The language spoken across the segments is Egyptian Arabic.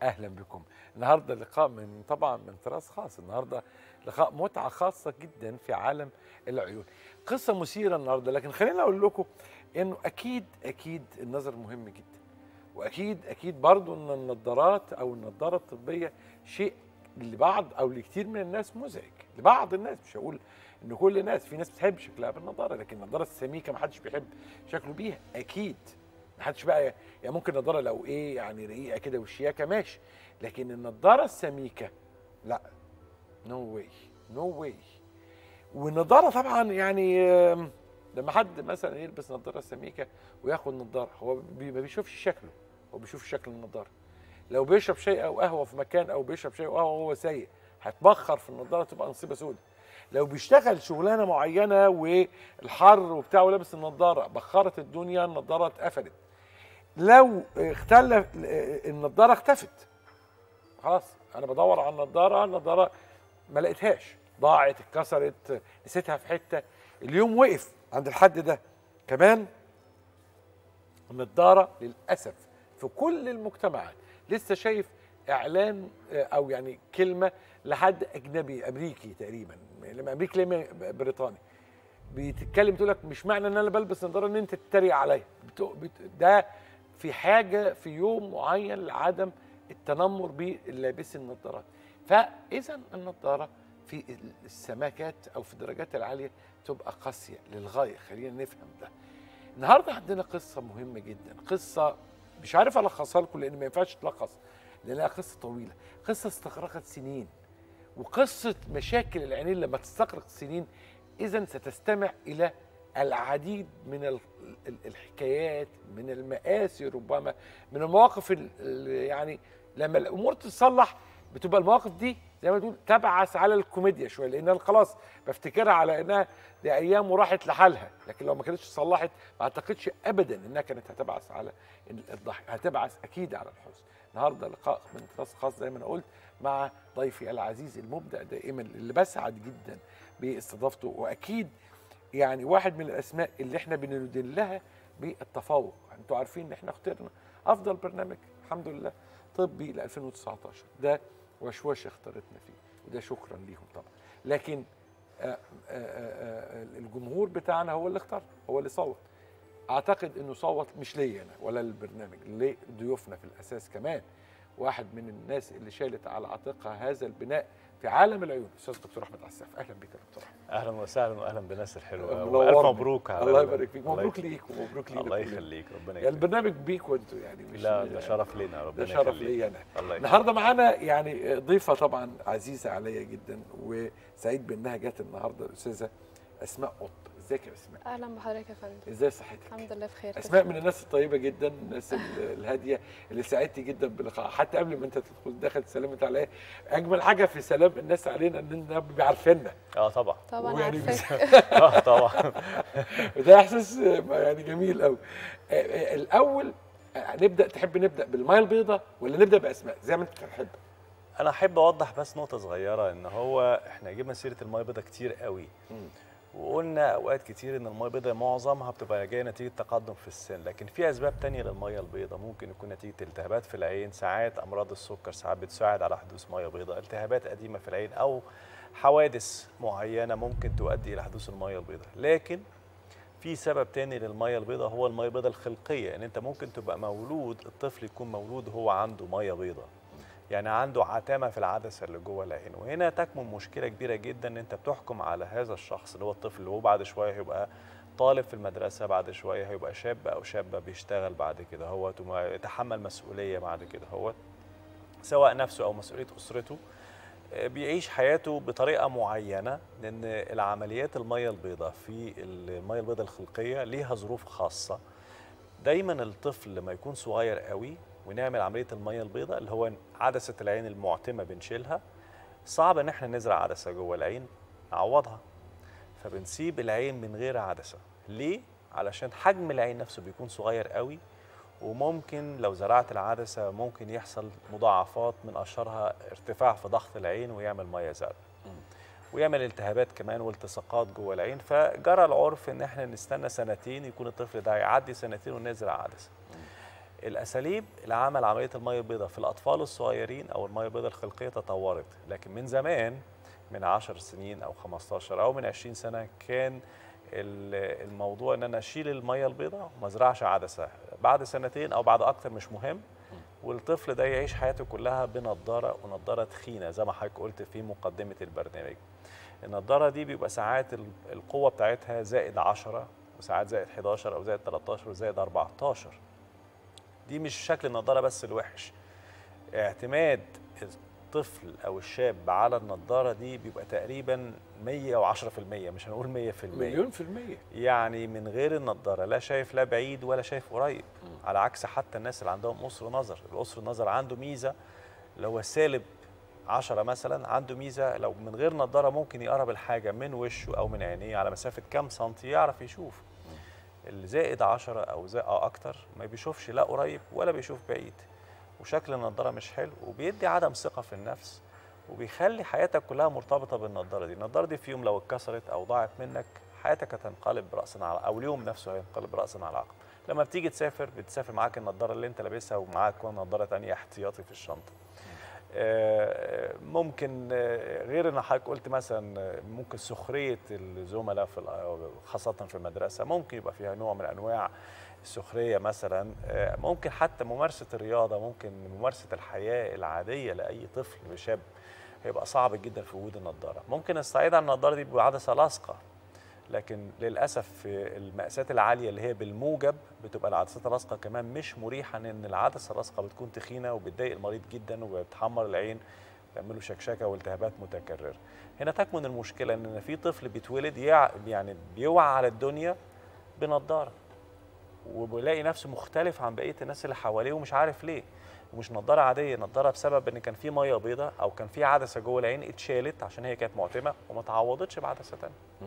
اهلا بكم النهارده لقاء من طبعا من طراز خاص النهارده لقاء متعه خاصه جدا في عالم العيون قصه مثيره النهارده لكن خليني اقول لكم انه اكيد اكيد النظر مهم جدا واكيد اكيد برضو ان النظارات او النظاره الطبيه شيء لبعض او لكثير من الناس مزعج لبعض الناس مش هقول ان كل الناس في ناس بتحب شكلها بالنظاره لكن النظاره السميكه ما حدش بيحب شكله بيها اكيد ما حدش بقى يعني ممكن نظاره لو ايه يعني رقيقه كده وشياكه ماشي لكن النظاره السميكه لا نو واي نو واي والنظاره طبعا يعني آم، لما حد مثلا يلبس نظاره سميكه وياخد نظاره هو بي- ما بيشوفش شكله هو بيشوف شكل النظاره لو بيشرب شاي او قهوه في مكان او بيشرب شاي او قهوه وهو سايق هتبخر في النضاره تبقى نصيبه سودة لو بيشتغل شغلانه معينه والحر وبتاع ولابس النضاره بخرت الدنيا النضاره اتقفلت لو اختلف النضاره اختفت خلاص انا بدور على النضاره النضاره ما لقيتهاش ضاعت اتكسرت نسيتها في حته اليوم وقف عند الحد ده كمان النضاره للاسف في كل المجتمعات لسه شايف اعلان آه، او يعني كلمه لحد اجنبي امريكي تقريبا لما امريكي لما بريطاني بتتكلم تقول لك مش معنى ان انا بلبس نظاره ان انت تتريق عليا بت- بت- ده في حاجه في يوم معين لعدم التنمر بلابس النظارات فاذا النظاره في السماكات او في الدرجات العاليه تبقى قاسيه للغايه خلينا نفهم ده النهارده عندنا قصه مهمه جدا قصه مش عارف الخصها لكم لان ما ينفعش تلخص لانها قصه طويله قصه استغرقت سنين وقصه مشاكل العينين لما تستغرق سنين اذا ستستمع الى العديد من ال- ال- الحكايات من المآسي ربما من المواقف ال- ال- يعني لما الامور تتصلح بتبقى المواقف دي زي ما تقول تبعث على الكوميديا شويه لان انا خلاص بفتكرها على انها دي ايام وراحت لحالها لكن لو ما كانتش صلحت ما اعتقدش ابدا انها كانت هتبعث على الضحك هتبعث اكيد على الحزن النهارده لقاء من طراز خاص زي ما انا قلت مع ضيفي العزيز المبدع دائما اللي بسعد جدا باستضافته واكيد يعني واحد من الاسماء اللي احنا بندين لها بالتفوق انتوا عارفين ان احنا اخترنا افضل برنامج الحمد لله طبي ل 2019 ده وشوش اختارتنا فيه وده شكرا ليهم طبعا لكن آه، آه، آه، آه، الجمهور بتاعنا هو اللي اختار هو اللي صوت اعتقد انه صوت مش ليا انا ولا للبرنامج لضيوفنا في الاساس كمان واحد من الناس اللي شالت على عاتقها هذا البناء في عالم العيون الاستاذ دكتور احمد عساف اهلا بك يا دكتور احمد اهلا وسهلا واهلا بناس الحلوه منورني. والف مبروك على الله ال- يبارك فيك الله مبروك يخليك. ليك ومبروك لينا الله كلنا. يخليك ربنا يعني يخليك البرنامج بيك وانتوا يعني مش لا ده شرف لينا ده ربنا شرف يخليك. ليا انا الله يخليك النهارده معانا يعني ضيفه طبعا عزيزه عليا جدا وسعيد بانها جت النهارده الاستاذه اسماء قط ازيك يا اسماء اهلا بحضرتك يا فندم ازاي صحتك الحمد لله بخير اسماء من الناس الطيبه جدا الناس ال- الهاديه اللي ساعدتي جدا بلقاء حتى قبل ما انت تدخل دخلت سلمت عليا اجمل حاجه في سلام الناس علينا اننا بيبقوا عارفيننا اه طبعا طبعا ويعني عارفاك اه طبعا وده احساس يعني جميل قوي الاول آه، نبدا تحب نبدا بالميه البيضاء ولا نبدا باسماء زي ما انت تحب انا احب اوضح بس نقطه صغيره ان هو احنا جبنا سيره الميه البيضاء كتير قوي مم. وقلنا اوقات كتير ان الميه البيضاء معظمها بتبقى جايه نتيجه تقدم في السن لكن في اسباب تانية للميه البيضاء ممكن يكون نتيجه التهابات في العين ساعات امراض السكر ساعات بتساعد على حدوث ميه بيضاء التهابات قديمه في العين او حوادث معينه ممكن تؤدي الى حدوث الميه البيضاء لكن في سبب تاني للميه البيضاء هو الميه البيضاء الخلقيه ان انت ممكن تبقى مولود الطفل يكون مولود هو عنده ميه بيضاء يعني عنده عتامه في العدسه اللي جوه العين وهنا تكمن مشكله كبيره جدا ان انت بتحكم على هذا الشخص اللي هو الطفل اللي هو بعد شويه هيبقى طالب في المدرسه بعد شويه هيبقى شاب او شابه بيشتغل بعد كده هو يتحمل مسؤوليه بعد كده هو سواء نفسه او مسؤوليه اسرته آه، بيعيش حياته بطريقه معينه لان العمليات الميه البيضاء في الميه البيضاء الخلقيه ليها ظروف خاصه دايما الطفل لما يكون صغير قوي ونعمل عمليه الميه البيضاء اللي هو عدسه العين المعتمه بنشيلها صعب ان احنا نزرع عدسه جوه العين نعوضها فبنسيب العين من غير عدسه ليه علشان حجم العين نفسه بيكون صغير قوي وممكن لو زرعت العدسه ممكن يحصل مضاعفات من اشهرها ارتفاع في ضغط العين ويعمل ميه زرقاء ويعمل التهابات كمان والتصاقات جوه العين فجرى العرف ان احنا نستنى سنتين يكون الطفل ده يعدي سنتين ونزرع عدسه الاساليب لعمل عمليه الميه البيضاء في الاطفال الصغيرين او الميه البيضاء الخلقيه تطورت لكن من زمان من 10 سنين او 15 او من 20 سنه كان ال- الموضوع ان انا اشيل الميه البيضاء وما ازرعش عدسه بعد سنتين او بعد اكتر مش مهم والطفل ده يعيش حياته كلها بنضاره ونضاره تخينه زي ما حضرتك قلت في مقدمه البرنامج النضاره دي بيبقى ساعات ال- القوه بتاعتها زائد 10 وساعات زائد 11 او زائد 13 وزائد 14 دي مش شكل النضاره بس الوحش اعتماد الطفل او الشاب على النضاره دي بيبقى تقريبا 110% مش هنقول 100% مليون في المية يعني من غير النضاره لا شايف لا بعيد ولا شايف قريب على عكس حتى الناس اللي عندهم قصر نظر القصر النظر عنده ميزه لو هو سالب 10 مثلا عنده ميزه لو من غير نضاره ممكن يقرب الحاجه من وشه او من عينيه على مسافه كام سنتي يعرف يشوف اللي زائد 10 او زائد أو اكتر ما بيشوفش لا قريب ولا بيشوف بعيد وشكل النضاره مش حلو وبيدي عدم ثقه في النفس وبيخلي حياتك كلها مرتبطه بالنضاره دي النضاره دي في يوم لو اتكسرت او ضاعت منك حياتك هتنقلب راسا على او اليوم نفسه هينقلب راسا على عقب لما بتيجي تسافر بتسافر معاك النضاره اللي انت لابسها ومعاك كمان نضاره تانية احتياطي في الشنطه آه، ممكن آه، غير ان حضرتك قلت مثلا آه، ممكن سخريه الزملاء في الأ- خاصه في المدرسه ممكن يبقى فيها نوع من انواع السخريه مثلا آه، ممكن حتى ممارسه الرياضه ممكن ممارسه الحياه العاديه لاي طفل شاب هيبقى صعب جدا في وجود النضاره ممكن استعيد عن النضاره دي بعدسه لاصقه لكن للاسف في المقاسات العاليه اللي هي بالموجب بتبقى العدسات اللاصقه كمان مش مريحه لان العدسه اللاصقه بتكون تخينه وبتضايق المريض جدا وبتحمر العين بتعمله شكشكه والتهابات متكرره هنا تكمن المشكله ان في طفل بيتولد يع... يعني بيوعى على الدنيا بنضاره وبيلاقي نفسه مختلف عن بقيه الناس اللي حواليه ومش عارف ليه ومش نضاره عاديه نضاره بسبب ان كان في ميه بيضاء او كان في عدسه جوه العين اتشالت عشان هي كانت معتمه وما تعوضتش بعدسه ثانيه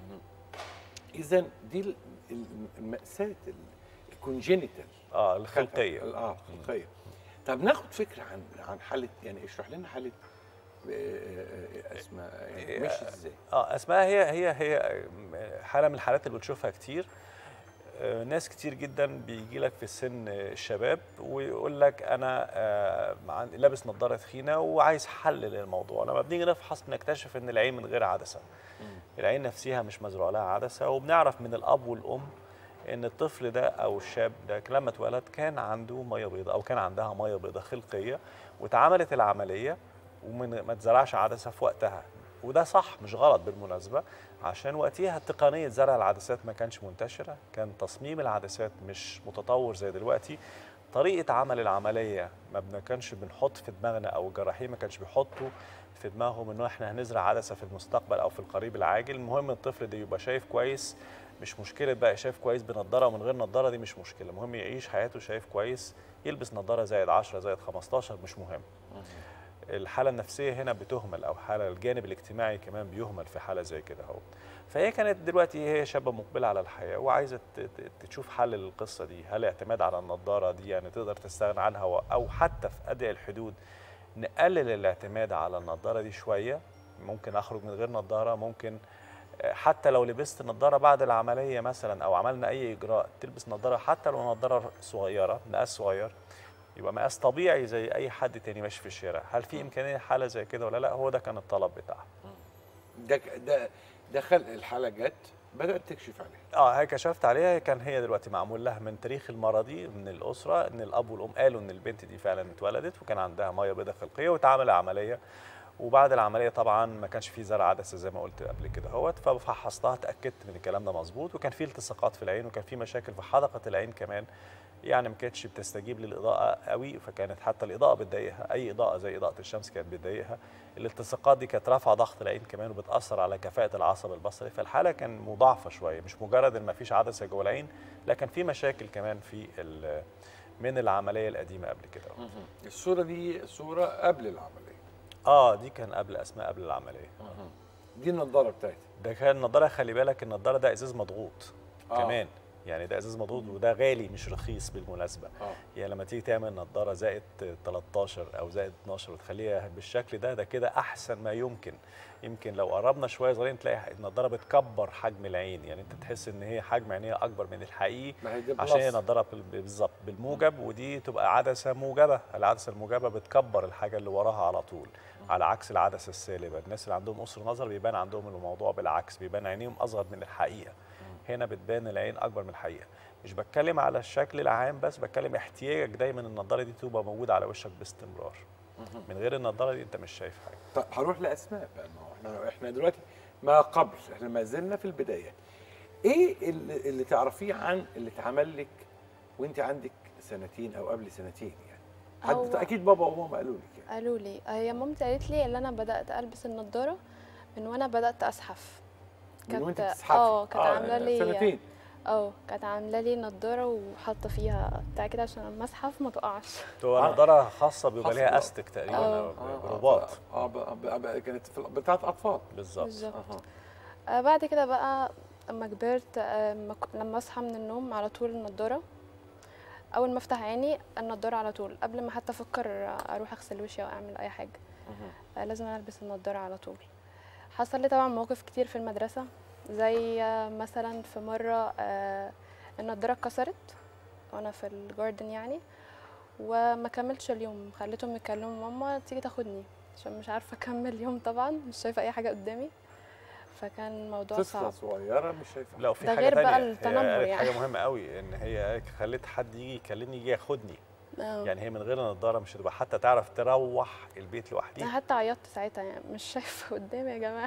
اذا دي ال- ال- المأساة الكونجينيتال اه الخلقيه اه الخلقيه طب ناخد فكره عن عن حاله يعني اشرح لنا حاله آه، آه، اسماء يعني مش ازاي اه اسمها هي هي هي حاله من الحالات اللي بتشوفها كتير آه، ناس كتير جدا بيجي لك في سن الشباب ويقول لك انا آه، عن- لابس نظاره تخينه وعايز حل للموضوع لما بنيجي نفحص بنكتشف ان العين من غير عدسه العين نفسها مش مزروع لها عدسه وبنعرف من الاب والام ان الطفل ده او الشاب ده لما اتولد كان عنده ميه بيضاء او كان عندها ميه بيضاء خلقيه واتعملت العمليه ومن ما اتزرعش عدسه في وقتها وده صح مش غلط بالمناسبه عشان وقتها تقنيه زرع العدسات ما كانش منتشره كان تصميم العدسات مش متطور زي دلوقتي طريقه عمل العمليه ما بن- كانش بنحط في دماغنا او الجراحين ما كانش بيحطوا في دماغهم انه احنا هنزرع عدسه في المستقبل او في القريب العاجل المهم الطفل ده يبقى شايف كويس مش مشكله بقى شايف كويس بنضاره ومن غير نضاره دي مش مشكله المهم يعيش حياته شايف كويس يلبس نضاره زائد 10 زائد 15 مش مهم الحاله النفسيه هنا بتهمل او حاله الجانب الاجتماعي كمان بيهمل في حاله زي كده اهو فهي كانت دلوقتي هي شابه مقبله على الحياه وعايزه ت- ت- تشوف حل للقصه دي هل اعتماد على النضاره دي يعني تقدر تستغنى عنها و- او حتى في ادق الحدود نقلل الاعتماد على النضاره دي شويه ممكن اخرج من غير نضاره ممكن آه، حتى لو لبست نضاره بعد العمليه مثلا او عملنا اي اجراء تلبس نضاره حتى لو نضاره صغيره مقاس صغير يبقى مقاس طبيعي زي اي حد تاني ماشي في الشارع هل في امكانيه حاله زي كده ولا لا هو ده كان الطلب بتاعها ده ك- ده ده خلق الحاله جت بدات تكشف عليها اه هي كشفت عليها كان هي دلوقتي معمول لها من تاريخ المرضي من الاسره ان الاب والام قالوا ان البنت دي فعلا اتولدت وكان عندها ميه بيضاء خلقيه واتعمل عمليه وبعد العمليه طبعا ما كانش في زرع عدسه زي ما قلت قبل كده اهوت ففحصتها اتاكدت من الكلام ده مظبوط وكان في التصاقات في العين وكان في مشاكل في حدقه العين كمان يعني ما كانتش بتستجيب للاضاءه قوي فكانت حتى الاضاءه بتضايقها اي اضاءه زي اضاءه الشمس كانت بتضايقها الالتصاقات دي كانت رافعه ضغط العين كمان وبتاثر على كفاءه العصب البصري فالحاله كان مضاعفه شويه مش مجرد ان ما فيش عدسه جوه العين لكن في مشاكل كمان في ال- من العمليه القديمه قبل كده الصوره دي صوره قبل العمليه اه دي كان قبل اسماء قبل العمليه دي النضاره بتاعتها ده كان النضاره خلي بالك النضاره ده ازاز مضغوط آه. كمان يعني ده ازاز مضغوط وده غالي مش رخيص بالمناسبه اه يعني لما تيجي تعمل نظاره زائد 13 او زائد 12 وتخليها بالشكل ده ده كده احسن ما يمكن يمكن لو قربنا شويه صغيرين تلاقي النضاره بتكبر حجم العين يعني انت تحس ان هي حجم عينيها اكبر من الحقيقي ما هي دي عشان هي بلس. نضاره بال- بالظبط بالموجب ودي تبقى عدسه موجبه العدسه الموجبه بتكبر الحاجه اللي وراها على طول على عكس العدسه السالبه الناس اللي عندهم قصر نظر بيبان عندهم الموضوع بالعكس بيبان عينيهم اصغر من الحقيقه هنا بتبان العين اكبر من الحقيقه مش بتكلم على الشكل العام بس بتكلم احتياجك دايما النضاره دي تبقى موجوده على وشك باستمرار من غير النضاره دي انت مش شايف حاجه طيب هروح لاسماء بقى ما هو احنا احنا دلوقتي ما قبل احنا ما زلنا في البدايه ايه اللي, اللي تعرفيه عن اللي اتعمل لك وانت عندك سنتين او قبل سنتين يعني حد هو- اكيد بابا وماما قالوا لك يعني قالوا لي هي مامتي قالت لي ان انا بدات البس النضاره من وانا بدات اسحف من وانت كانت- بتزحفي اه كانت عامله لي سنتين اه كانت عامله لي نضاره وحاطه فيها بتاع كده عشان لما اسحف ما تقعش تبقى آه. نضاره خاصه بيبقى خاصة ليها بقى. استك تقريبا آه. أو برباط اه ب- ب- ب- كانت في بتاعت اطفال بالظبط بالظبط اها آه بعد كده بقى اما كبرت آه لما ك- لما اصحى من النوم على طول النضاره اول ما افتح عيني النضاره على طول قبل ما حتى افكر اروح اغسل وشي او اعمل اي حاجه مهم. آه، لازم البس النضاره على طول حصل لي طبعا مواقف كتير في المدرسه زي آه، مثلا في مره آه، النضاره اتكسرت وانا في الجاردن يعني وما كملتش اليوم خليتهم يكلموا ماما تيجي تاخدني عشان مش عارفه اكمل يوم طبعا مش شايفه اي حاجه قدامي فكان الموضوع طفله صعب صغيره مش شايفه لا وفي ده حاجه غير بقى تانية التنمر هي قالت يعني. حاجه مهمه قوي ان هي خلت حد يجي يكلمني يجي ياخدني آه. يعني هي من غير النضاره مش هتبقى حتى تعرف تروح البيت انا لوحديها حتى عيطت ساعتها يعني مش شايفه قدامي يا جماعه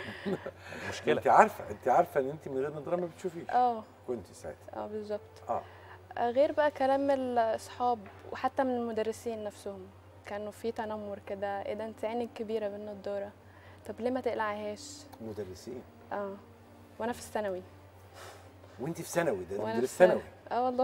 مشكله انت عارفه انت عارفه ان انت من غير نظاره ما بتشوفيش اه كنت ساعتها اه بالظبط اه آه، غير بقى كلام الاصحاب وحتى من المدرسين نفسهم كانوا في تنمر كده ايه ده انت عينك كبيره بالنضاره طب ليه ما تقلعهاش مدرسين اه وانا في الثانوي وانت في ثانوي ده, ده وانا مدرس في ثانوي اه والله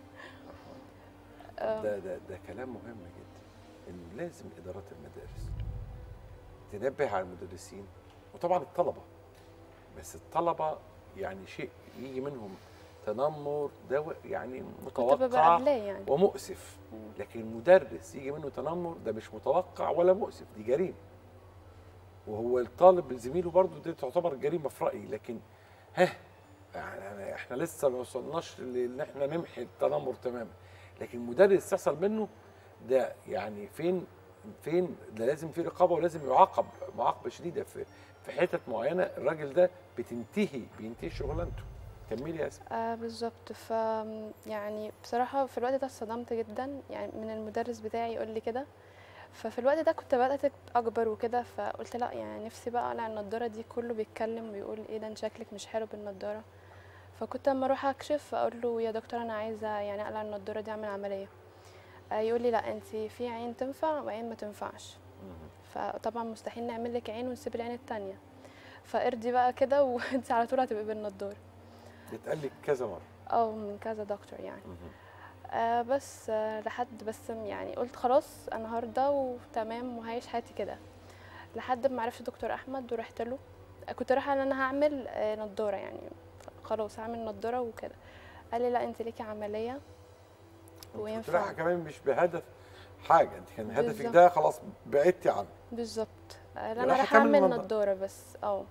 طب آه. ده ده ده كلام مهم جدا انه لازم ادارات المدارس تنبه على المدرسين وطبعا الطلبه بس الطلبه يعني شيء يجي منهم تنمر ده و- يعني كنت ببقى متوقع قبلاه يعني ومؤسف لكن مدرس يجي منه تنمر ده مش متوقع ولا مؤسف دي جريمه وهو الطالب زميله برضه دي تعتبر جريمه في رايي لكن ها يعني احنا لسه ما وصلناش لان احنا نمحي التنمر تماما لكن مدرس تحصل منه ده يعني فين فين ده لازم في رقابه ولازم يعاقب معاقبه شديده في في حتت معينه الراجل ده بتنتهي بينتهي شغلانته كملي يا اسماء آه بالظبط ف يعني بصراحة في الوقت ده اتصدمت جدا يعني من المدرس بتاعي يقول لي كده ففي الوقت ده كنت بدأت أكبر وكده فقلت لا يعني نفسي بقى أقلع النضارة دي كله بيتكلم ويقول ايه ده انت شكلك مش حلو بالنضارة فكنت اما اروح اكشف اقول له يا دكتور انا عايزة يعني اقلع النضارة دي اعمل عملية آه يقول لي لا انت في عين تنفع وعين ما تنفعش فطبعا مستحيل نعمل لك عين ونسيب العين التانية فارضي بقى كده وانت على طول هتبقي بالنضارة بيتقال لك كذا مره او من كذا دكتور يعني آه بس آه لحد بس يعني قلت خلاص انا هرضى وتمام وهعيش حياتي كده لحد ما عرفت دكتور احمد ورحت له آه، كنت رايحه ان انا هعمل آه نضاره يعني ف- خلاص هعمل نضاره وكده قال لي لا انت ليكي عمليه كنت وينفع رايحه كمان مش بهدف حاجه انت كان هدفك بالظبط. ده خلاص بعدتي عنه بالظبط آه، انا رايحة رايحه تعمل اعمل نضارة. نضاره بس اه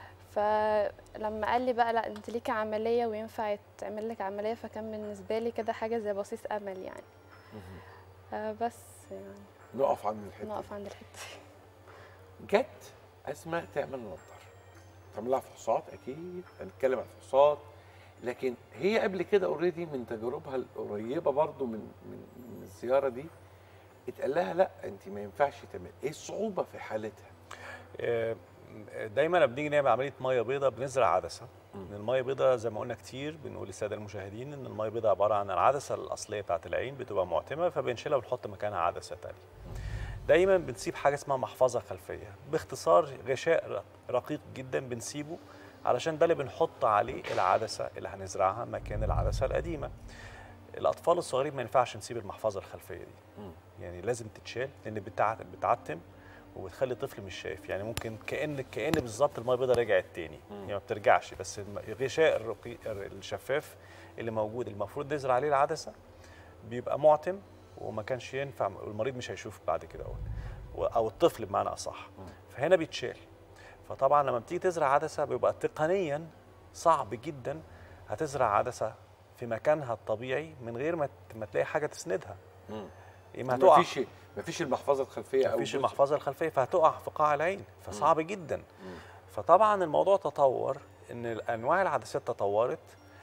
فلما قال لي بقى لا انت ليكي عمليه وينفع يتعمل لك عمليه فكان بالنسبه لي كده حاجه زي بصيص امل يعني آه بس يعني نقف عند الحته نقف عند الحته دي جت اسماء تعمل نظاره تعمل لها فحوصات اكيد هنتكلم عن الفحوصات لكن هي قبل كده اوريدي من تجاربها القريبه برضو من من, من الزياره دي اتقال لها لا انت ما ينفعش تعمل ايه الصعوبه في حالتها آه، دايما لما بنيجي نعمل عمليه ميه بيضاء بنزرع عدسه ان الميه بيضاء زي ما قلنا كتير بنقول للساده المشاهدين ان الميه بيضاء عباره عن العدسه الاصليه بتاعه العين بتبقى معتمه فبنشيلها ونحط مكانها عدسه ثانيه دايما بنسيب حاجه اسمها محفظه خلفيه باختصار غشاء ر- رقيق جدا بنسيبه علشان ده اللي بنحط عليه العدسه اللي هنزرعها مكان العدسه القديمه الاطفال الصغيرين ما ينفعش نسيب المحفظه الخلفيه دي يعني لازم تتشال لان بتع- بتعتم وبتخلي الطفل مش شايف يعني ممكن كان كان بالظبط الميه البيضاء رجعت تاني يعني ما بترجعش بس الم- الغشاء الرقيق الشفاف اللي موجود المفروض نزرع عليه العدسه بيبقى معتم وما كانش ينفع المريض مش هيشوف بعد كده أول. او الطفل بمعنى اصح فهنا بيتشال فطبعا لما بتيجي تزرع عدسه بيبقى تقنيا صعب جدا هتزرع عدسه في مكانها الطبيعي من غير ما ت- ما تلاقي حاجه تسندها اما هتقع مفيش مفيش المحفظه الخلفيه او مفيش جزء. المحفظه الخلفيه فهتقع في قاع العين فصعب جدا فطبعا الموضوع تطور ان انواع العدسات تطورت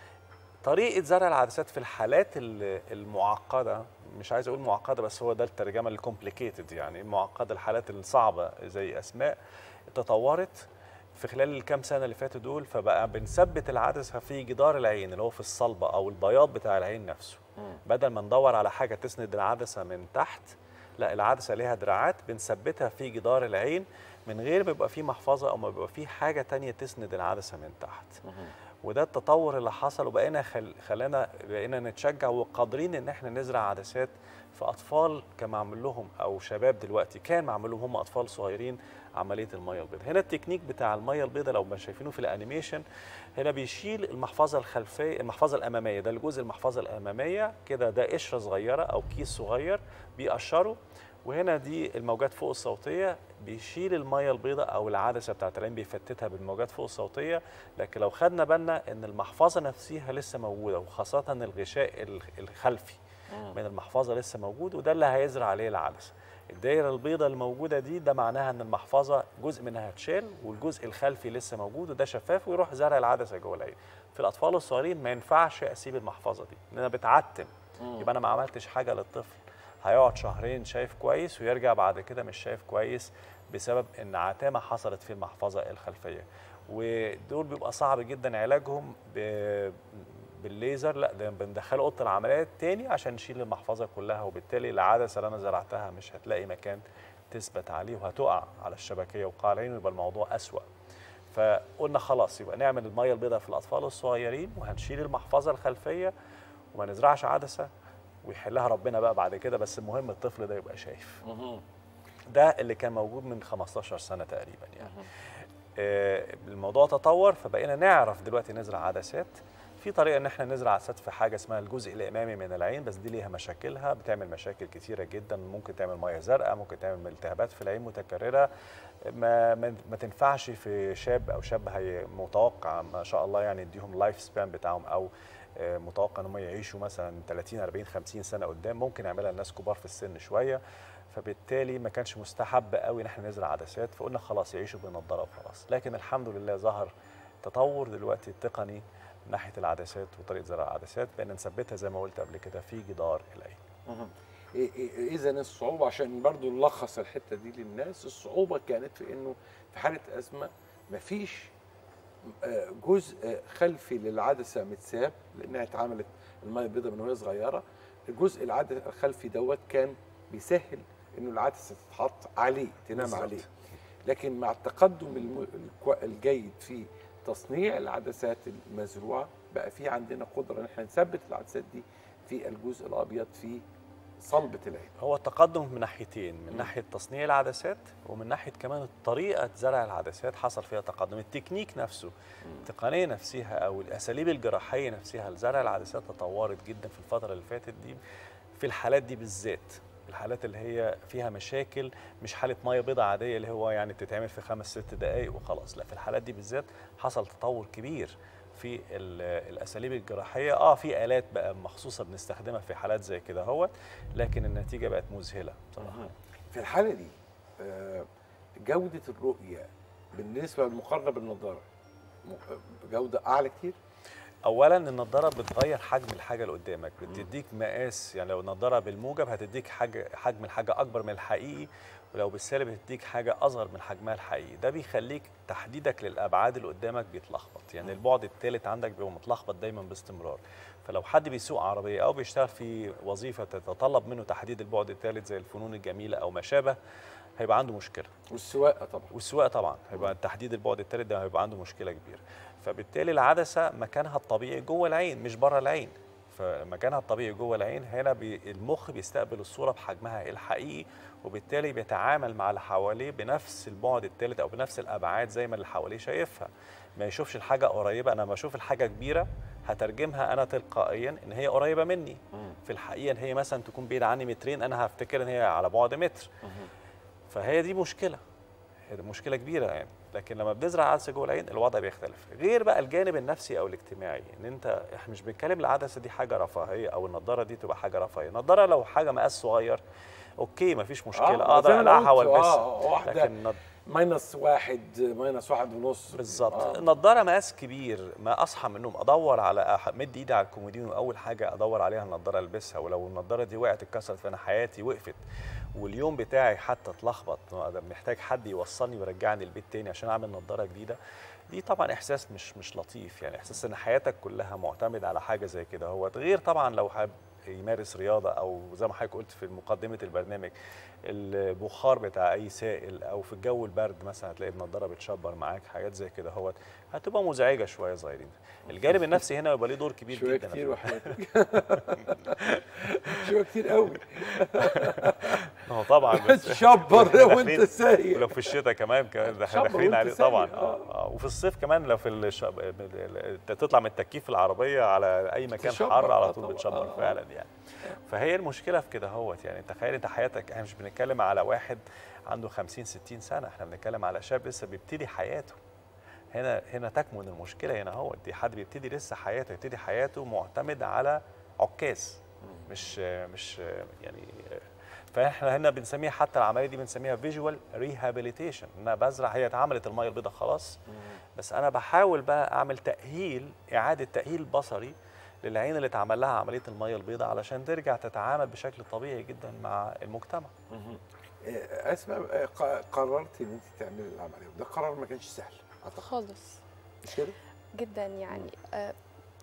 طريقه زرع العدسات في الحالات ال- المعقده مش عايز اقول معقده بس هو ده الترجمه الكومبليكيتد يعني المعقده الحالات الصعبه زي اسماء تطورت في خلال الكام سنه اللي فاتوا دول فبقى بنثبت العدسه في جدار العين اللي هو في الصلبه او البياض بتاع العين نفسه بدل ما ندور على حاجه تسند العدسه من تحت لا العدسه ليها دراعات بنثبتها في جدار العين من غير ما يبقى في محفظه او ما يبقى في حاجه تانية تسند العدسه من تحت وده التطور اللي حصل وبقينا خل... خلانا بقينا نتشجع وقادرين ان احنا نزرع عدسات في اطفال كان معمول لهم او شباب دلوقتي كان معمول لهم هم اطفال صغيرين عمليه الميه البيضاء هنا التكنيك بتاع الميه البيضاء لو ما شايفينه في الانيميشن هنا بيشيل المحفظه الخلفيه المحفظه الاماميه ده الجزء المحفظه الاماميه كده ده قشره صغيره او كيس صغير بيقشره وهنا دي الموجات فوق الصوتيه بيشيل الميه البيضاء او العدسه بتاعت العين بيفتتها بالموجات فوق الصوتيه لكن لو خدنا بالنا ان المحفظه نفسها لسه موجوده وخاصه الغشاء ال- الخلفي من المحفظه لسه موجود وده اللي هيزرع عليه العدسه الدايره البيضاء الموجوده دي ده معناها ان المحفظه جزء منها هتشال والجزء الخلفي لسه موجود وده شفاف ويروح زرع العدسه جوه العين في الاطفال الصغيرين ما ينفعش اسيب المحفظه دي لان انا بتعتم يبقى انا ما عملتش حاجه للطفل هيقعد شهرين شايف كويس ويرجع بعد كده مش شايف كويس بسبب ان عتامه حصلت في المحفظه الخلفيه ودول بيبقى صعب جدا علاجهم ب- بالليزر لا ده بندخله اوضه العمليات تاني عشان نشيل المحفظه كلها وبالتالي العدسه اللي انا زرعتها مش هتلاقي مكان تثبت عليه وهتقع على الشبكيه وقاع العين ويبقى الموضوع اسوأ فقلنا خلاص يبقى نعمل الميه البيضاء في الاطفال الصغيرين وهنشيل المحفظه الخلفيه وما نزرعش عدسه ويحلها ربنا بقى بعد كده بس المهم الطفل ده يبقى شايف ده اللي كان موجود من 15 سنه تقريبا يعني آه، الموضوع تطور فبقينا نعرف دلوقتي نزرع عدسات في طريقه ان احنا نزرع عدسات في حاجه اسمها الجزء الامامي من العين بس دي ليها مشاكلها بتعمل مشاكل كتيره جدا ممكن تعمل ميه زرقاء ممكن تعمل التهابات في العين متكرره ما ما, ما تنفعش في شاب او شاب هي متوقع ما شاء الله يعني يديهم لايف سبان بتاعهم او آه، متوقع ان هم يعيشوا مثلا 30 40 50 سنه قدام ممكن يعملها الناس كبار في السن شويه فبالتالي ما كانش مستحب قوي ان احنا نزرع عدسات فقلنا خلاص يعيشوا بنضاره وخلاص لكن الحمد لله ظهر تطور دلوقتي تقني من ناحيه العدسات وطريقه زرع العدسات بقينا نثبتها زي ما قلت قبل كده في جدار العين اذا الصعوبه عشان برضو نلخص الحته دي للناس الصعوبه كانت في انه في حاله ازمه مفيش آه، جزء خلفي للعدسه متساب لانها اتعملت الميه البيضاء من وهي صغيره الجزء العدسه الخلفي دوت كان بيسهل انه العدسه تتحط عليه تنام بالظبط. عليه لكن مع التقدم الم- الكو- الجيد في تصنيع العدسات المزروعه بقى في عندنا قدره ان احنا نثبت العدسات دي في الجزء الابيض في صلبه العين هو التقدم من ناحيتين من ناحيه تصنيع العدسات ومن ناحيه كمان طريقه زرع العدسات حصل فيها تقدم التكنيك نفسه التقنيه نفسها او الاساليب الجراحيه نفسها لزرع العدسات تطورت جدا في الفتره اللي فاتت دي في الحالات دي بالذات الحالات اللي هي فيها مشاكل مش حاله ميه بيضاء عاديه اللي هو يعني بتتعمل في خمس ست دقائق وخلاص لا في الحالات دي بالذات حصل تطور كبير في ال- الاساليب الجراحيه اه في الات بقى مخصوصه بنستخدمها في حالات زي كده اهوت لكن النتيجه بقت مذهله بصراحه في الحاله دي آه، جوده الرؤيه بالنسبه للمقارنه بالنضاره م- جوده اعلى كتير اولا النضاره بتغير حجم الحاجه اللي قدامك بتديك مقاس يعني لو النضاره بالموجب هتديك حاجه حجم الحاجه اكبر من الحقيقي ولو بالسالب هتديك حاجه اصغر من حجمها الحقيقي ده بيخليك تحديدك للابعاد اللي قدامك بيتلخبط يعني البعد الثالث عندك بيبقى متلخبط دايما باستمرار فلو حد بيسوق عربيه او بيشتغل في وظيفه تتطلب منه تحديد البعد الثالث زي الفنون الجميله او ما شابه هيبقى عنده مشكله والسواقه طبعا والسواقه طبعا هيبقى تحديد البعد الثالث ده هيبقى عنده مشكله كبيره فبالتالي العدسه مكانها الطبيعي جوه العين مش بره العين فمكانها الطبيعي جوه العين هنا بي المخ بيستقبل الصوره بحجمها الحقيقي وبالتالي بيتعامل مع اللي حواليه بنفس البعد الثالث او بنفس الابعاد زي ما اللي حواليه شايفها ما يشوفش الحاجه قريبه انا لما اشوف الحاجه كبيره هترجمها انا تلقائيا ان هي قريبه مني في الحقيقه ان هي مثلا تكون بعيده عني مترين انا هفتكر ان هي على بعد متر فهي دي مشكله هي دي مشكله كبيره يعني لكن لما بنزرع عدسه جوه العين الوضع بيختلف غير بقى الجانب النفسي او الاجتماعي ان انت احنا مش بنتكلم العدسه دي حاجه رفاهيه او النضاره دي تبقى حاجه رفاهيه النضاره لو حاجه مقاس صغير اوكي مفيش مشكله آه، زي اقدر ما أنا اقلعها قلت، والبسها آه، واحدة لكن النض- ماينس واحد ماينس واحد ونص بالظبط آه. النضاره مقاس كبير ما اصحى من النوم ادور على أح- مد ايدي على الكومودينو اول حاجه ادور عليها النضاره البسها ولو النضاره دي وقعت اتكسرت فانا حياتي وقفت واليوم بتاعي حتى اتلخبط أنا محتاج حد يوصلني ويرجعني البيت تاني عشان اعمل نضاره جديده دي طبعا احساس مش مش لطيف يعني احساس ان حياتك كلها معتمد على حاجه زي كده هو غير طبعا لو حابب يمارس رياضه او زي ما حضرتك قلت في مقدمه البرنامج البخار بتاع اي سائل او في الجو البرد مثلا هتلاقي النضاره بتشبر معاك حاجات زي كده هو هتبقى مزعجه شويه صغيرين الجانب النفسي هنا يبقى ليه دور كبير شويه جدا كتير وحياتك شويه كتير قوي هو طبعا بس تشبر وانت داخلين- سايق ولو في الشتاء كمان كمان ده احنا شبر داخلين وانت عليه سايق، طبعا آه. آه. وفي الصيف كمان لو في الش... انت تطلع من التكييف العربيه على اي مكان تشبر، حر آه على طول طبعاً، بتشبر آه. فعلا يعني فهي المشكله في كده هوت يعني تخيل انت حياتك احنا مش بنتكلم على واحد عنده 50 60 سنه احنا بنتكلم على شاب لسه بيبتدي حياته هنا هنا تكمن المشكله هنا هو دي حد بيبتدي لسه حياته يبتدي حياته معتمد على عكاز مش مش يعني فاحنا هنا بنسميها حتى العمليه دي بنسميها فيجوال ريهابيليتيشن ان انا بزرع هي اتعملت الميه البيضاء خلاص بس انا بحاول بقى اعمل تاهيل اعاده تاهيل بصري للعين اللي اتعمل لها عمليه الميه البيضاء علشان ترجع تتعامل بشكل طبيعي جدا مع المجتمع آه، اسماء آه، ق- قررت ان انت تعملي العمليه وده قرار ما كانش سهل اعتقد خالص مش كده؟ جدا يعني آه،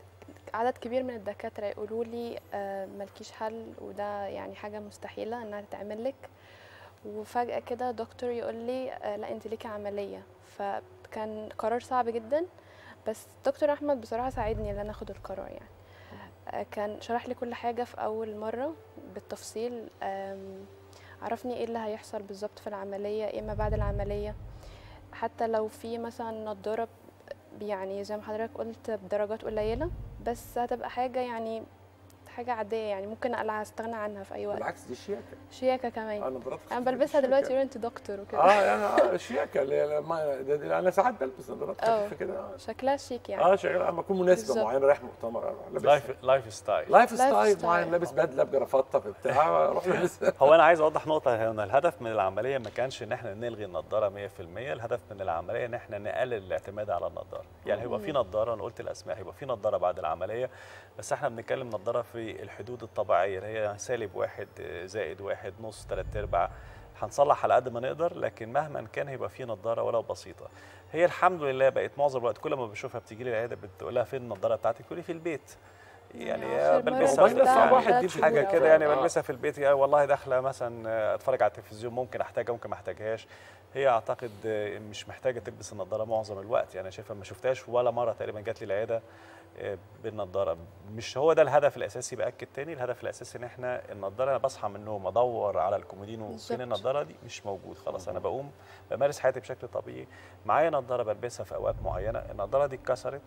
عدد كبير من الدكاترة يقولوا لي آه، ملكيش حل وده يعني حاجة مستحيلة انها تتعمل لك وفجأة كده دكتور يقول لي آه، لا انت ليكي عملية فكان قرار صعب جدا بس دكتور احمد بصراحة ساعدني ان انا اخد القرار يعني آه، كان شرح لي كل حاجة في اول مرة بالتفصيل آم، عرفني ايه اللي هيحصل بالظبط في العملية ايه ما بعد العملية حتى لو في مثلا نضارة يعني زي ما حضرتك قلت بدرجات قليلة بس هتبقى حاجة يعني حاجة عادية يعني ممكن أقلع استغنى عنها في أي وقت بالعكس دي شياكه شياكة كمان انا ضربت أنا بلبسها دلوقتي يقولوا أنت دكتور وكده اه انا آه شياكه اللي ما ده- ده انا ساعات بلبس نظارات آه. خفيفه كده آه. شكلها شيك يعني اه شغال اما اكون مناسبه بالظبط. معينه رايح مؤتمر أروح لابس لايف لايف ستايل لايف لايف ستايل ستايل. معين لابس بدله بجرافطه بتاع اروح لابس هو انا عايز اوضح نقطه هنا الهدف من العمليه ما كانش ان احنا نلغي النضاره 100% الهدف من العمليه ان احنا نقلل الاعتماد على النضاره يعني هيبقى في نضاره انا قلت الاسماء هيبقى في نضاره بعد العمليه بس احنا بنتكلم نضاره في الحدود الطبيعيه اللي هي سالب واحد آه، زائد واحد نص ثلاث ارباع هنصلح على قد ما نقدر لكن مهما كان هيبقى في نضاره ولو بسيطه هي الحمد لله بقت معظم الوقت كل ما بشوفها بتيجي لي العياده بتقول لها فين النضاره بتاعتك تقول لي في البيت يعني آخر مرة بلبسها والله لبستها صعب من واحد تلات يجيب شهور حاجه أو كده يعني آه. بلبسها في البيت يا والله داخله مثلا آه، اتفرج على التلفزيون ممكن احتاجها ممكن ما احتاجهاش هي اعتقد آه، مش محتاجه تلبس النضاره معظم الوقت يعني شايفها ما شفتهاش ولا مره تقريبا جات لي العياده آه، بالنضاره مش هو ده الهدف الاساسي باكد تاني الهدف الاساسي ان احنا النضاره انا بصحى من النوم ادور على الكومودينو بالظبط. فين النضاره دي مش موجود خلاص انا بقوم بمارس حياتي بشكل طبيعي معايا نضاره بلبسها في اوقات معينه النضاره دي اتكسرت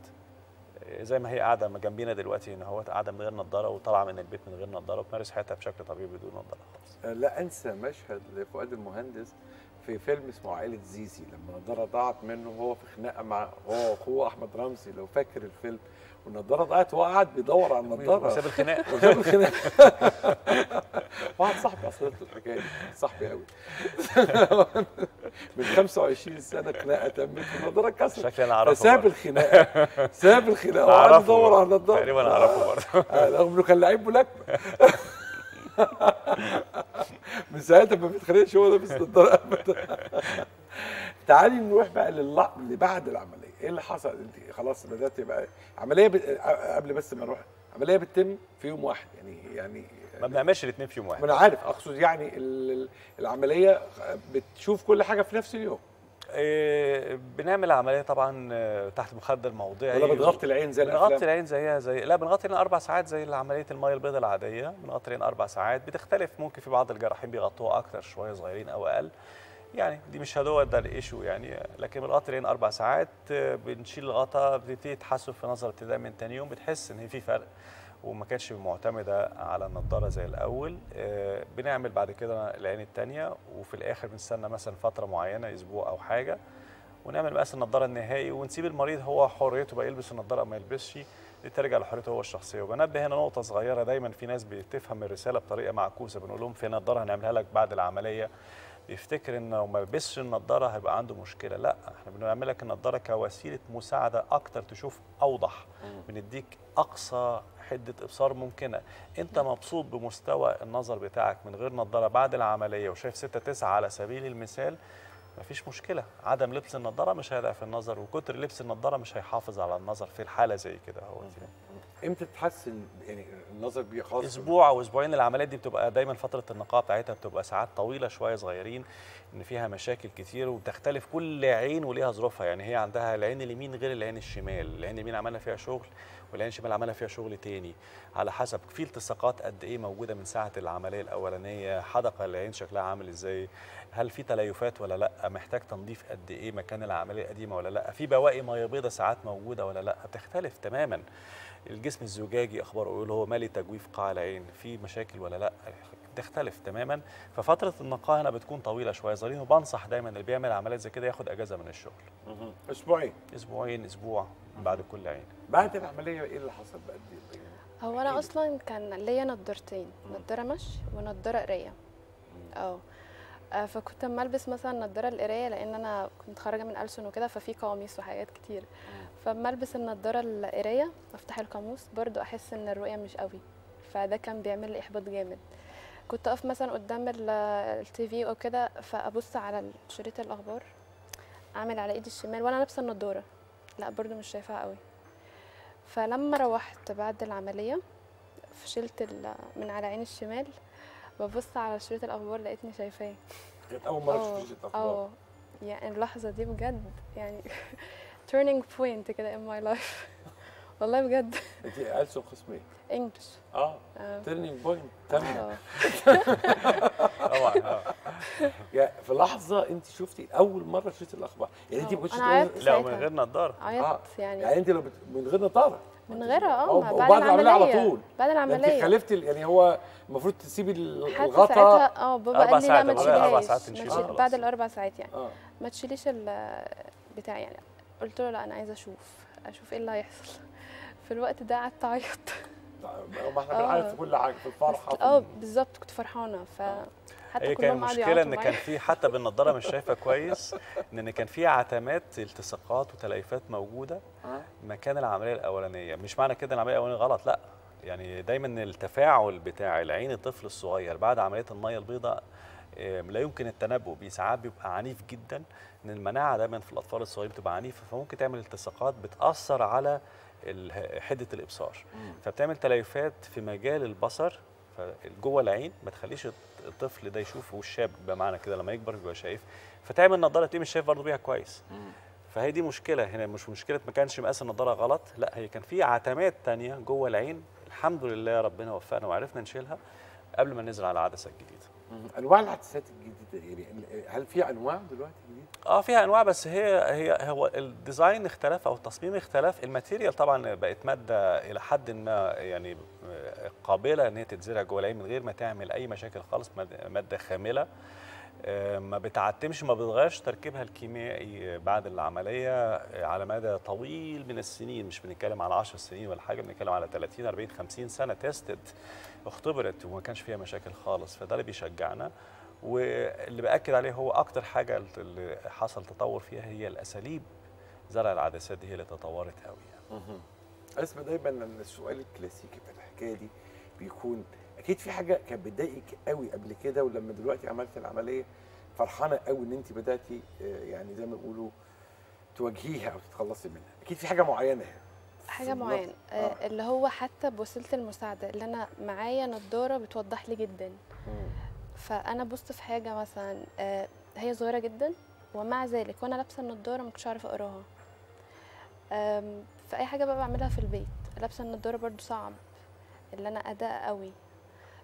زي ما هي قاعده جنبينا دلوقتي ان هو قاعده من غير نضاره وطالعه من البيت من غير نضاره وبتمارس حياتها بشكل طبيعي بدون نضاره خالص لا انسى مشهد لفؤاد المهندس في فيلم اسمه عائله زيزي لما النضاره ضاعت منه وهو في خناقه مع هو واخوه احمد رمزي لو فاكر الفيلم والنضاره ضاعت وهو قاعد بيدور على النضاره وساب الخناق وساب الخناقه واحد صاحبي اصلا الحكايه دي صاحبي قوي من 25 سنه خناقه تمت والنضاره اتكسرت شكلي انا اعرفه فساب برضه. الخناقه ساب الخناقه وقعد اعرفه يدور برضه. على النضاره تقريبا اعرفه برضه آه، رغم انه كان لعيب ملاكمه من ساعتها ما بيتخانقش هو لابس نضاره ابدا تعالي نروح بقى للع... اللي بعد العمليه ايه اللي حصل انت خلاص بدات يبقى عمليه ب... قبل بس ما نروح عمليه بتتم في يوم واحد يعني يعني ما بنعملش الاثنين في يوم ما واحد انا عارف اقصد يعني ال- العمليه بتشوف كل حاجه في نفس اليوم إيه، بنعمل عمليه طبعا آه، تحت مخدر موضعي ولا بتغطي العين زي بنغطي الافلام العين زيها زي لا بنغطي العين اربع ساعات زي عمليه الميه البيضاء العاديه بنغطي العين اربع ساعات بتختلف ممكن في بعض الجراحين بيغطوها اكتر شويه صغيرين او اقل يعني دي مش هو ده الايشو يعني لكن الغطا العين اربع ساعات آه، بنشيل الغطا بتبتدي تحسن في نظر ابتداء من تاني يوم بتحس ان هي في فرق وما كانتش معتمده على النضاره زي الاول آه، بنعمل بعد كده العين التانية وفي الاخر بنستنى مثلا فتره معينه اسبوع او حاجه ونعمل مقاس النضاره النهائي ونسيب المريض هو حريته بقى يلبس النضاره او ما يلبسش دي ترجع لحريته هو الشخصيه وبنبه هنا نقطه صغيره دايما في ناس بتفهم الرساله بطريقه معكوسه بنقول لهم في نضاره هنعملها لك بعد العمليه بيفتكر ان لو ما لبسش النضاره هيبقى عنده مشكله لا احنا بنعمل لك النضاره كوسيله مساعده اكتر تشوف اوضح بنديك اقصى حده ابصار ممكنه انت مبسوط بمستوى النظر بتاعك من غير نضاره بعد العمليه وشايف 6 9 على سبيل المثال مفيش مشكله عدم لبس النضاره مش هيضعف النظر وكتر لبس النضاره مش هيحافظ على النظر في الحاله زي كده هو امتى تتحسن يعني النظر بيه خلاص اسبوع او اسبوعين العمليات دي بتبقى دايما فتره النقاهه بتاعتها بتبقى ساعات طويله شويه صغيرين ان فيها مشاكل كتير وبتختلف كل عين وليها ظروفها يعني هي عندها العين اليمين غير العين الشمال العين اليمين عملنا فيها شغل والعين الشمال عملنا فيها شغل تاني على حسب في التصاقات قد ايه موجوده من ساعه العمليه الاولانيه حدقه العين شكلها عامل ازاي هل في تليفات ولا لا محتاج تنظيف قد ايه مكان العمليه القديمه ولا لا في بواقي ميه بيضاء ساعات موجوده ولا لا بتختلف تماما الجسم الزجاجي اخباره يقول هو مالي تجويف قاع العين في مشاكل ولا لا تختلف تماما ففتره النقاهه هنا بتكون طويله شويه صغيرين وبنصح دايما اللي بيعمل عمليات زي كده ياخد اجازه من الشغل مهم. اسبوعين اسبوعين اسبوع بعد كل عين بعد العمليه ايه اللي حصل بقى دي هو احكيلي. انا اصلا كان ليا نضارتين نضاره مشي ونضاره قرايه اه آه، فكنت اما البس مثلا نضاره القرايه لان انا كنت خارجه من ألسن وكده ففي قواميس وحاجات كتير فاما البس النضاره القرايه افتح القاموس برضو احس ان الرؤيه مش قوي فده كان بيعمل لي احباط جامد كنت اقف مثلا قدام التي في او كده فابص على شريط الاخبار اعمل على ايدي الشمال وانا لابسه النضاره لا برضو مش شايفاها قوي فلما روحت بعد العمليه شلت ال- من على عيني الشمال ببص على شريط الاخبار لقيتني شايفاه كانت اول مره اه تشوفي الاخبار اه يعني اللحظه دي بجد يعني turning point كده in my life والله بجد انت ألسن قسم ايه؟ انجلش اه تيرنينج بوينت تمام طبعا آه. يعني في لحظه انت شفتي اول مره شفتي الاخبار يعني انت آه، ما كنتش أنا تقولي- عيطت لا ومن ساعتها. غير نضاره عيطت يعني يعني انت لو بت... من غير نظاره من غيرها أو- اه ما وبعد بعد العملية العمليه على طول. بعد ده انت العمليه خالفتي ال- يعني هو المفروض تسيبي ال- حتى الغطا ساعتها اه بابا أربع قال لي لا ساعات، ما العملية أربع تشيلهاش ساعات ما تنشيل تشيل- خلاص. بعد الاربع ساعات يعني اه ما تشيليش ال بتاع يعني قلت له لا انا عايزه اشوف اشوف ايه اللي هيحصل في الوقت ده قعدت اعيط ما احنا آه. بنعرف في كل حاجه في الفرحه في اه ال- بالظبط كنت فرحانه ف حتى هي كان كلهم قعدوا المشكله ان يعيطوا كان معايا في حتى بالنضاره مش شايفه كويس ان كان في عتمات التصاقات وتليفات موجوده آه. مكان العمليه الاولانيه مش معنى كده العمليه الاولانيه غلط لا يعني دايما التفاعل بتاع العين الطفل الصغير بعد عمليه الميه البيضاء آم، لا يمكن التنبؤ بيه ساعات بيبقى عنيف جدا ان المناعه دايما في الاطفال الصغيرين بتبقى عنيفه فممكن تعمل التصاقات بتاثر على ال- حده الابصار فبتعمل تليفات في مجال البصر جوه العين ما تخليش الط- الطفل ده يشوف والشاب بمعنى كده لما يكبر يبقى شايف فتعمل نظاره تلاقيه مش شايف برضه بيها كويس فهي دي مشكله هنا مش مشكله ما كانش مقاس النضاره غلط لا هي كان في عتمات تانية جوه العين الحمد لله ربنا وفقنا وعرفنا نشيلها قبل ما ننزل على العدسه الجديده انواع العدسات الجديده يعني هل في انواع دلوقتي جديده؟ اه فيها انواع بس هي هي هو الديزاين اختلف او التصميم اختلف الماتيريال طبعا بقت ماده الى حد ما يعني قابله ان هي تتزرع جوه العين من غير ما تعمل اي مشاكل خالص ماد- ماده خامله آه، ما بتعتمش ما بتغيرش تركيبها الكيميائي بعد العمليه على مدى طويل من السنين مش بنتكلم على 10 سنين ولا حاجه بنتكلم على 30 40 50 سنه تيستد اختبرت وما كانش فيها مشاكل خالص فده اللي بيشجعنا واللي باكد عليه هو اكتر حاجه اللي حصل تطور فيها هي الاساليب زرع العدسات دي هي اللي تطورت قوي يعني. اسمع دايما ان السؤال الكلاسيكي في الحكايه دي بيكون اكيد في حاجه كانت بتضايقك قوي قبل كده ولما دلوقتي عملت العمليه فرحانه قوي ان انت بداتي آه، يعني زي ما بيقولوا تواجهيها او تتخلصي منها اكيد في حاجه معينه حاجه في النط- معينه آه. اللي هو حتى بوسيله المساعده اللي انا معايا نضاره بتوضح لي جدا فانا بصت في حاجه مثلا آه، هي صغيره جدا ومع ذلك وانا لابسه النضاره ما كنتش عارفه اقراها آم، فاي حاجه بقى بعملها في البيت لابسه النضاره برضو صعب اللي انا اداء قوي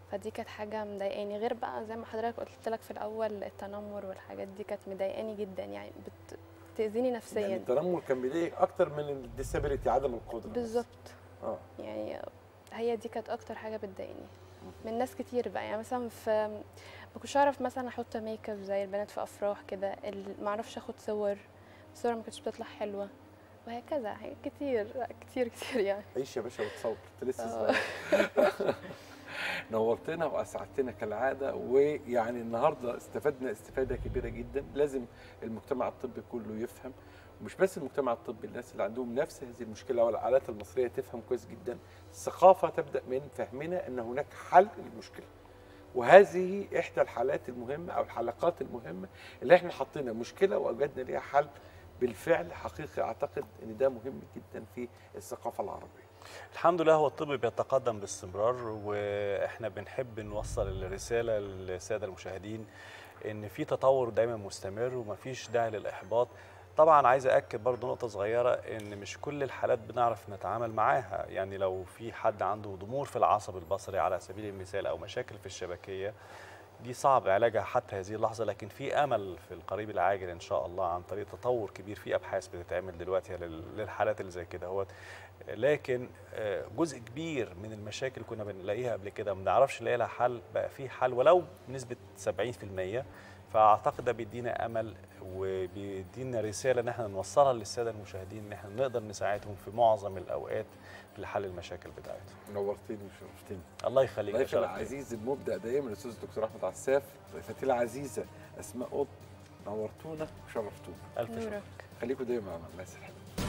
فدي كانت حاجه مضايقاني غير بقى زي ما حضرتك قلت لك في الاول التنمر والحاجات دي كانت مضايقاني جدا يعني بت- بتاذيني نفسيا يعني التنمر كان بيضايقك اكتر من الديسابيلتي عدم القدره بالظبط اه يعني هي دي كانت اكتر حاجه بتضايقني من ناس كتير بقى يعني مثلا في ما كنتش اعرف مثلا احط ميك اب زي البنات في افراح كده ال- ما اعرفش اخد صور الصور ما كانتش بتطلع حلوه وهكذا حاجات كتير كتير كتير يعني عيش يا باشا وتصور انت لسه آه. صغير نورتنا واسعدتنا كالعاده ويعني النهارده استفدنا استفاده كبيره جدا لازم المجتمع الطبي كله يفهم ومش بس المجتمع الطبي الناس اللي عندهم نفس هذه المشكله والعائلات المصريه تفهم كويس جدا الثقافه تبدا من فهمنا ان هناك حل للمشكله وهذه احدى الحالات المهمه او الحلقات المهمه اللي احنا حطينا مشكله واوجدنا ليها حل بالفعل حقيقي اعتقد ان ده مهم جدا في الثقافه العربيه الحمد لله هو الطب بيتقدم باستمرار واحنا بنحب نوصل الرساله للساده المشاهدين ان في تطور دايما مستمر ومفيش داعي للاحباط طبعا عايز اكد برضه نقطه صغيره ان مش كل الحالات بنعرف نتعامل معاها يعني لو في حد عنده ضمور في العصب البصري على سبيل المثال او مشاكل في الشبكيه دي صعب علاجها حتى هذه اللحظه لكن في امل في القريب العاجل ان شاء الله عن طريق تطور كبير في ابحاث بتتعمل دلوقتي لل- للحالات اللي زي كده هو لكن آه، جزء كبير من المشاكل كنا بنلاقيها قبل كده ما بنعرفش نلاقي لها حل بقى في حل ولو بنسبه 70% فاعتقد ده بيدينا امل وبيدينا رساله ان احنا نوصلها للساده المشاهدين ان احنا نقدر نساعدهم في معظم الاوقات لحل المشاكل بتاعتهم نورتني وشرفتني الله يخليك يا ضيفي شرف لي. العزيز المبدع دايما الاستاذ الدكتور احمد عساف ضيفتي العزيزه اسماء قط نورتونا وشرفتونا الف شكر نورك خليكم دايما مع الله يسلمك